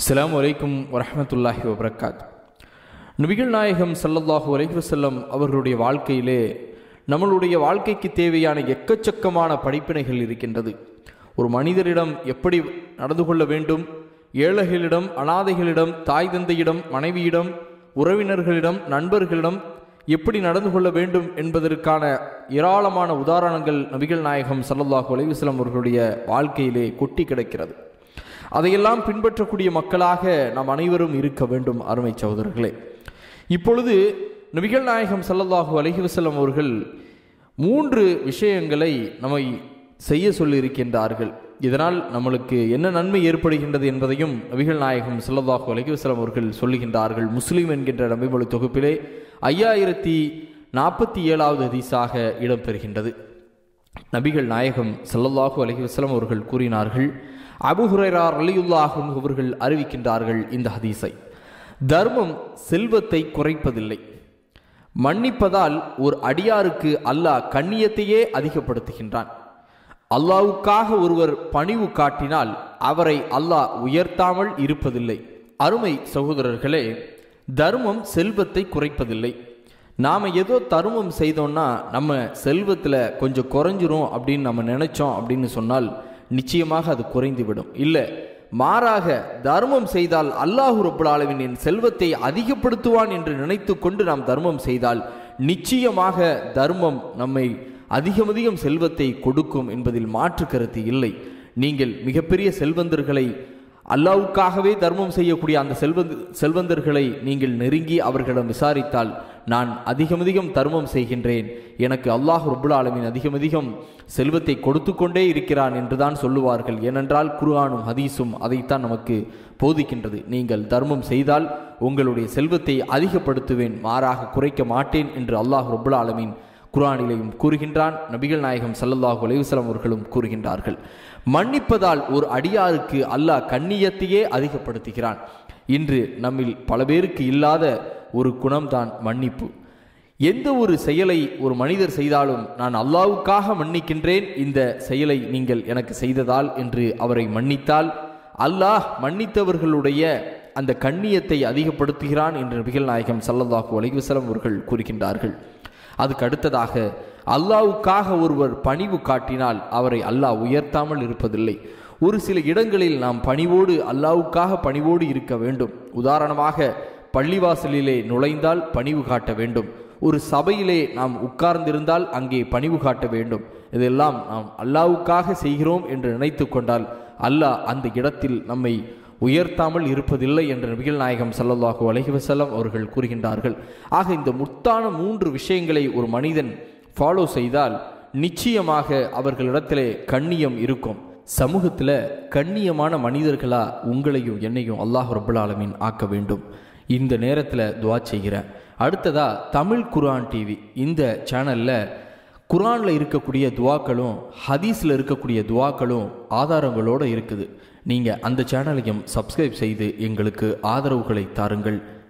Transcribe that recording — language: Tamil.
அஸ்ஸலாமு அலைக்கும் வரஹ்மத்துல்லாஹி வபரகாத் நபிகள் நாயகம் ஸல்லல்லாஹு அலைஹி வஸல்லம் அவர்களுடைய வாழ்க்கையிலே நம்மளுடைய வாழ்க்கைக்கு தேவையான எக்கச்சக்கமான படிப்பினைகள் இருக்கின்றது ஒரு மனிதரிடம் எப்படி நடந்து கொள்ள வேண்டும் ஏழைகளிடம் அனாதைகளிடம் தாய் தந்தையிடம் மனைவியிடம் உறவினர்களிடம் நண்பர்களிடம் எப்படி நடந்து கொள்ள வேண்டும் என்பதற்கான ஏராளமான உதாரணங்கள் நபிகள் நாயகம் ஸல்லல்லாஹு அலைஹி வஸல்லம் அவர்களுடைய வாழ்க்கையிலே கொட்டி கிடக்கிறது அதையெல்லாம் பின்பற்றக்கூடிய மக்களாக நாம் அனைவரும் இருக்க வேண்டும் அருமை சகோதரர்களே இப்பொழுது நபிகள் நாயகம் ஸல்லல்லாஹு அலைஹி வஸல்லம் அவர்கள் மூன்று விஷயங்களை நம்மை செய்ய சொல்லியிருக்கின்றார்கள் இதனால் நம்மளுக்கு என்ன நன்மை ஏற்படுகின்றது என்பதையும் நபிகள் நாயகம் ஸல்லல்லாஹு அலைஹி வஸல்லம் அவர்கள் சொல்லுகின்றார்கள் முஸ்லீம் என்கின்ற நபிமொழி தொகுப்பிலே ஐயாயிரத்தி நாற்பத்தி ஏழாவது ஹதீஸாக இடம்பெறுகின்றது நபிகள் நாயகம் ஸல்லல்லாஹு அலைஹி வஸல்லம் அவர்கள் கூறினார்கள் அபு ஹுரைரா ரலியுல்லாஹும் அவர்கள் அறிவிக்கின்றார்கள் இந்த ஹதீஸை தர்மம் செல்வத்தை குறைப்பதில்லை மன்னிப்பதால் ஒரு அடியாருக்கு அல்லாஹ் கண்ணியத்தையே அதிகப்படுத்துகின்றான் அல்லாவுக்காக ஒருவர் பணிவு காட்டினால் அவரை அல்லாஹ் உயர்த்தாமல் இருப்பதில்லை அருமை சகோதரர்களே தர்மம் செல்வத்தை குறைப்பதில்லை நாம் ஏதோ தர்மம் செய்தோம்னா நம்ம செல்வத்தில் கொஞ்சம் குறைஞ்சிரும் அப்படின்னு நம்ம நினைச்சோம் அப்படின்னு சொன்னால் நிச்சயமாக அது குறைந்துவிடும் இல்லை மாறாக தர்மம் செய்தால் அல்லாஹு ரபுல் ஆலமின் என் செல்வத்தை அதிகப்படுத்துவான் என்று நினைத்து கொண்டு நாம் தர்மம் செய்தால் நிச்சயமாக தர்மம் நம்மை அதிகம் அதிகம் செல்வத்தை கொடுக்கும் என்பதில் மாற்று கருத்து இல்லை நீங்கள் மிகப்பெரிய செல்வந்தர்களை அல்லாவுக்காகவே தர்மம் செய்யக்கூடிய அந்த செல்வந்த செல்வந்தர்களை நீங்கள் நெருங்கி அவர்களிடம் விசாரித்தால் நான் அதிகம் அதிகம் தர்மம் செய்கின்றேன் எனக்கு அல்லாஹ் ரபுல் ஆலமின் அதிகம் அதிகம் செல்வத்தை கொடுத்து கொண்டே இருக்கிறான் என்றுதான் சொல்லுவார்கள் ஏனென்றால் குர்ஆனும் ஹதீஸும் அதைத்தான் நமக்கு போதிக்கின்றது நீங்கள் தர்மம் செய்தால் உங்களுடைய செல்வத்தை அதிகப்படுத்துவேன் மாறாக குறைக்க மாட்டேன் என்று அல்லாஹ் ரபுல் ஆலமின் குரானிலையும் கூறுகின்றான் நபிகள் நாயகம் சல்லல்லாஹு அலைவசலம் அவர்களும் கூறுகின்றார்கள் மன்னிப்பதால் ஒரு அடியாருக்கு அல்லாஹ் கண்ணியத்தையே அதிகப்படுத்துகிறான் இன்று நம்மில் பல பேருக்கு இல்லாத ஒரு குணம்தான் மன்னிப்பு எந்த ஒரு செயலை ஒரு மனிதர் செய்தாலும் நான் அல்லாவுக்காக மன்னிக்கின்றேன் இந்த செயலை நீங்கள் எனக்கு செய்ததால் என்று அவரை மன்னித்தால் அல்லாஹ் மன்னித்தவர்களுடைய அந்த கண்ணியத்தை அதிகப்படுத்துகிறான் என்று நபிகள் நாயகம் சல்லல்லாஹூ அலைவசலம் அவர்கள் கூறுகின்றார்கள் அதுக்கு அடுத்ததாக அல்லாவுக்காக ஒருவர் பணிவு காட்டினால் அவரை அல்லாஹ் உயர்த்தாமல் இருப்பதில்லை ஒரு சில இடங்களில் நாம் பணிவோடு அல்லாவுக்காக பணிவோடு இருக்க வேண்டும் உதாரணமாக பள்ளிவாசலிலே நுழைந்தால் பணிவு காட்ட வேண்டும் ஒரு சபையிலே நாம் உட்கார்ந்திருந்தால் அங்கே பணிவு காட்ட வேண்டும் இதெல்லாம் நாம் அல்லாவுக்காக செய்கிறோம் என்று நினைத்து கொண்டால் அல்லாஹ் அந்த இடத்தில் நம்மை உயர்த்தாமல் இருப்பதில்லை என்று நபிகள் நாயகம் சல்லல்லாஹூ அலஹி வசல்லம் அவர்கள் கூறுகின்றார்கள் ஆக இந்த முத்தான மூன்று விஷயங்களை ஒரு மனிதன் ஃபாலோ செய்தால் நிச்சயமாக அவர்களிடத்திலே கண்ணியம் இருக்கும் சமூகத்தில் கண்ணியமான மனிதர்களா உங்களையும் என்னையும் அல்லாஹ் ரபுல் ஆலமின் ஆக்க வேண்டும் இந்த நேரத்தில் துவா செய்கிறேன் அடுத்ததா தமிழ் குரான் டிவி இந்த சேனலில் குரானில் இருக்கக்கூடிய துவாக்களும் ஹதீஸில் இருக்கக்கூடிய துவாக்களும் ஆதாரங்களோடு இருக்குது நீங்கள் அந்த சேனலையும் சப்ஸ்கிரைப் செய்து எங்களுக்கு ஆதரவுகளை தாருங்கள்